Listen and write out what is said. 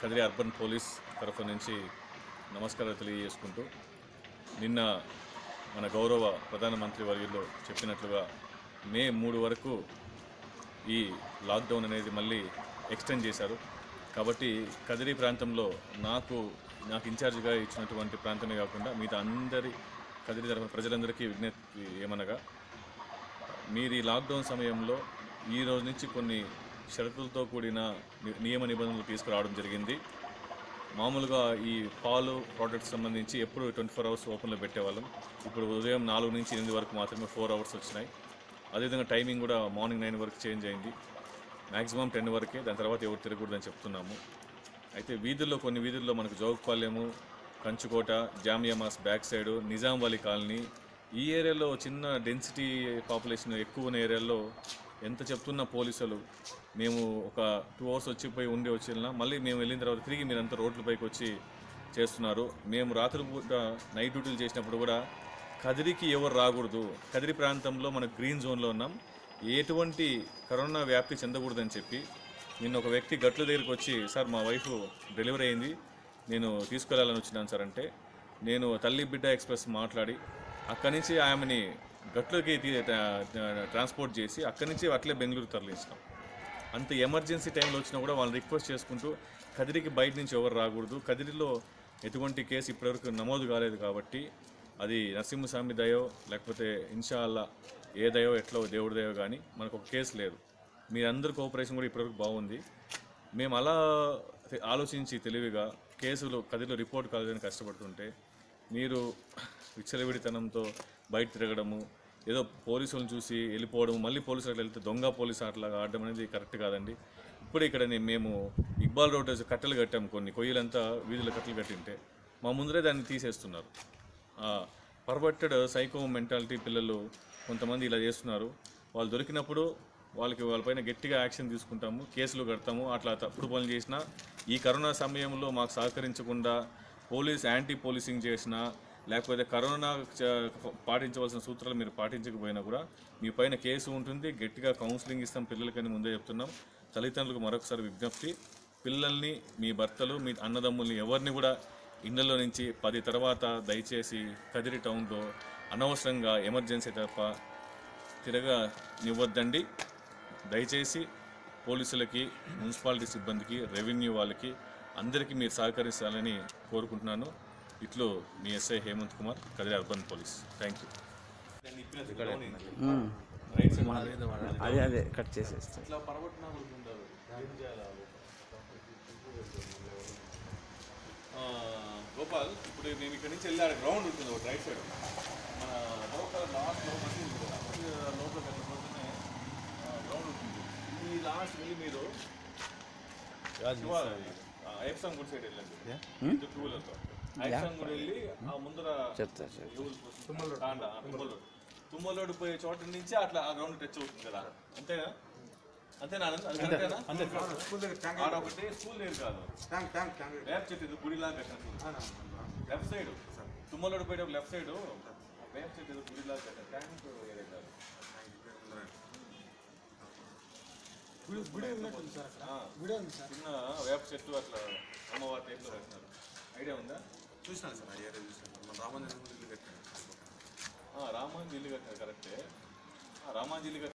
Kadiri urban police తరఫు నుంచి నమస్కారాలు తెలియజేసుకుంటూ నిన్న మన గౌరవ ప్రధానమంత్రి వర్యులు చెప్పినట్లుగా మే మూడు వరకు ఈ లాక్డౌన్ అనేది మళ్ళీ ఎక్స్టెండ్ చేశారు కాబట్టి కదిరి ప్రాంతంలో నాకు నాకు ఇన్ఛార్జిగా ఇచ్చినటువంటి ప్రాంతమే కాకుండా మిగతా అందరి కదిరి తరఫున ప్రజలందరికీ విజ్ఞప్తి ఏమనగా మీరు ఈ లాక్డౌన్ సమయంలో ఈ రోజు నుంచి కొన్ని షరతులతో కూడిన ని- నియమ నిబంధనలు తీసుకురావడం జరిగింది మామూలుగా ఈ పాలు ప్రోడక్ట్స్ సంబంధించి ఎప్పుడు ట్వంటీ ఫోర్ అవర్స్ ఓపెన్లో పెట్టేవాళ్ళం ఇప్పుడు ఉదయం నాలుగు నుంచి ఎనిమిది వరకు మాత్రమే ఫోర్ అవర్స్ వచ్చినాయి అదేవిధంగా టైమింగ్ కూడా మార్నింగ్ నైన్ వరకు చేంజ్ అయింది మ్యాక్సిమం టెన్ వరకే దాని తర్వాత ఎవరు తిరగకూడదని చెప్తున్నాము అయితే వీధుల్లో కొన్ని వీధుల్లో మనకు జోగుపాలెము కంచుకోట జామియామాస్ back side Nizam Wali colony ఈ ఏరియాలో చిన్న డెన్సిటీ పాపులేషన్ ఎక్కువ ఉన్న ఏరియాల్లో ఎంత చెప్తున్న పోలీసులు మేము ఒక టూ అవర్స్ వచ్చి పోయి ఉండి వచ్చినా మళ్ళీ మేము వెళ్ళిన తర్వాత తిరిగి మీరంతా రోడ్లపైకి వచ్చి చేస్తున్నారు మేము రాత్రి పూట నైట్ డ్యూటీలు చేసినప్పుడు కూడా కదిరికి ఎవరు రాకూడదు కదిరి ప్రాంతంలో మన గ్రీన్ జోన్లో ఉన్నాం ఎటువంటి కరోనా వ్యాప్తి చెందకూడదని చెప్పి నిన్న ఒక వ్యక్తి గట్ల దగ్గరికి వచ్చి సార్ మా వైఫ్ డెలివరీ అయింది నేను తీసుకెళ్లాలని వచ్చినాను సార్ అంటే నేను తల్లి బిడ్డ ఎక్స్ప్రెస్ మాట్లాడి అక్కడి నుంచి ఆమెని గట్లకి తీ- ట్రా- ట్రాన్స్పోర్ట్ చేసి అక్కడి నుంచి అట్లే బెంగళూరు తరలించినాం అంత ఎమర్జెన్సీ టైంలో వచ్చినా కూడా వాళ్ళని రిక్వెస్ట్ చేసుకుంటూ కదిరికి బయట నుంచి ఎవరు రాకూడదు కదిరిలో ఎటువంటి కేసు ఇప్పటివరకు నమోదు కాలేదు కాబట్టి అది నరసింహస్వామి దయో లేకపోతే ఇన్షాల్లా ఏ దయో ఎట్లో దేవుడి దయో కానీ మనకు ఒక కేసు లేదు మీరందరి కోఆపరేషన్ కూడా ఇప్పటివరకు బాగుంది మేము అలా తె- ఆలోచించి తెలివిగా కేసులు కదిలో రిపోర్ట్ కాలేదని కష్టపడుతుంటే మీరు విచ్చలవిడితనంతో బయట తిరగడము ఏదో పోలీసులను చూసి వెళ్ళిపోవడం మళ్ళీ పోలీసులు అట్లా వెళ్తే దొంగ పోలీసు అట్లాగా ఆడడం అనేది కరెక్ట్ కాదండి ఇప్పుడు ఇక్కడ నే- మేము ఇక్బాల్ రోడ్ కట్టెలు కట్టాము కొన్ని కొయ్యలంతా వీధుల కట్టెలు కట్టింటే మా ముందరే దాన్ని తీసేస్తున్నారు పర్వర్టెడ్ సైకో మెంటాలిటీ పిల్లలు కొంతమంది ఇలా చేస్తున్నారు వాళ్ళు దొరికినప్పుడు వాళ్ళకి వాళ్ళపైన గట్టిగా యాక్షన్ తీసుకుంటాము కేసులు కడతాము అట్లా తప్పుడు పనులు చేసినా ఈ కరోనా సమయంలో మాకు సహకరించకుండా పోలీస్ యాంటీ పోలీసింగ్ చేసినా లేకపోతే కరోనా చ- పాటించవలసిన సూత్రాలు మీరు పాటించకపోయినా కూడా మీ పైన కేసు ఉంటుంది గట్టిగా కౌన్సిలింగ్ ఇస్తాం పిల్లలకని ముందే చెప్తున్నాం తల్లిదండ్రులకు మరొకసారి విజ్ఞప్తి పిల్లల్ని మీ భర్తలు మీ అన్నదమ్ముల్ని ఎవరిని కూడా ఇళ్లలో నుంచి పది తర్వాత దయచేసి కదిరి టౌన్లో అనవసరంగా ఎమర్జెన్సీ తప్ప తిరగా నివ్వద్దండి దయచేసి పోలీసులకి మున్సిపాలిటీ సిబ్బందికి రెవెన్యూ వాళ్ళకి అందరికీ మీరు సహకరించాలని కోరుకుంటున్నాను ఇట్లు మీ SI Hemanth Kumar Kadiri urban police thank you right side అదే అదే కట్ చేసేస్తాం ఇట్లా పరగొట్టినా ఉంటారు ఏం చేయాలి ఆ, గోపాల్ ఇప్పుడు మేము ఇక్కడ నుంచి వెళ్ళి గ్రౌండ్ ఉంటుంది ఒకటి రైట్ సైడ్ మన లోకల్ లాస్ట్ లోపల ఉంది కదా లోపల వెళ్ళిపోతేనే గ్రౌండ్ ఉంటుంది ఈ లాస్ట్ వెళ్ళి మీరు ఐఎఫ్సం గుడి సైడ్ వెళ్ళండి టూ వీలర్తో ఐఎఫ్సం గుడి వెళ్ళి ఆ ముందర చెప్తా చెప్తా తాండా, ఆ తుమ్మలోడు తుమ్మలోడు పోయే చోట నుంచి అట్లా ఆ గ్రౌండ్ టచ్ అవుతుంది కదా అంతేనా అంతేనా ఆనంద్? అది కరెక్టేనా? ఆడ ఒకటి స్కూల్ లేదు కాదు వేప చెట్టు ఇది గుడిలాగా కట్టినట్టు లెఫ్ట్ సైడ్ తుమ్మలోడు పోయేటప్పుడు లెఫ్ట్ సైడ్ వేప చెట్టు ఇది గుడిలాగా కట్టారు ట్యాంక్ ఏరియా కాదు ఆ, చిన్న వేప చెట్టు అట్లా అమ్మవారి టైప్లో కట్టినారు ఐడియా ఉందా చూసినాను సార్ ఆ ఏరియా చూసినాను మన రామాంజన్ ఇల్లు కట్టాను ఆ, రామాంజీ ఇల్లు కట్టినారు కరెక్టే ఆ, రామాంజీ ఇల్లు కట్టిన